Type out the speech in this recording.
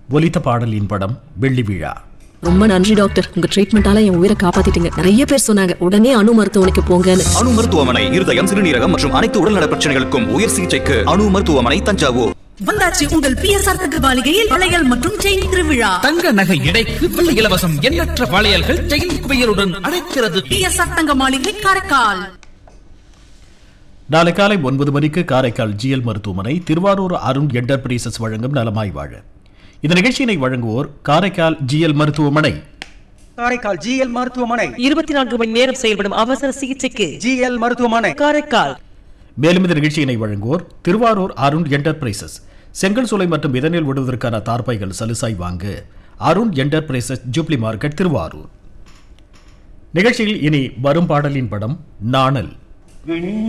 ஒலித்த பாடலின் படம் வெள்ளி விழா ரொம்ப நன்றி டாக்டர் உங்க ட்ரீட்மெண்டால என் உயிரை காப்பாத்திட்டீங்க நிறைய பேர் சொன்னாங்க உடனே அணு மருத்துவமனைக்கு போங்கன்னு அணு மருத்துவமனை இருதயம் சிறுநீரகம் மற்றும் அனைத்து உடல்நல பிரச்சனைகளுக்கும் உயர் சிகிச்சைக்கு அணு மருத்துவமனை தஞ்சாவூர் வந்தாச்சு உங்கள் பிஎஸ்ஆர் தகவலிகையில் வளையல் மற்றும் செயின் திருவிழா தங்க நகை எடைக்கு வெள்ளி இலவசம் எண்ணற்ற வளையல்கள் செயின் குவியலுடன் அழைக்கிறது பிஎஸ்ஆர் தங்க மாளிகை காரைக்கால் நாளை காலை ஒன்பது மணிக்கு காரைக்கால் ஜிஎல் மருத்துவமனை திருவாரூர் அருண் என்டர்பிரைசஸ் வழங்கும் நலமாய் வாழ இந்த நிகழ்ச்சியினை வழங்குவோர் காரைக்கால் ஜிஎல் மருத்துவமனை காரைக்கால் ஜிஎல் மருத்துவமனை இருபத்தி நான்கு மணி நேரம் செயல்படும் அவசர சிகிச்சைக்கு ஜிஎல் மருத்துவமனை காரைக்கால் மேலும் இந்த நிகழ்ச்சியினை வழங்குவோர் திருவாரூர் அருண் என்டர்பிரைசஸ் செங்கல் சூளை மற்றும் இதனில் விடுவதற்கான தார்பாய்கள் சலுசாய் வாங்க Arun enterprises jubilee market Thiruvarur நிகழ்ச்சியில் இனி வரும் பாடலின் படம் நாணல்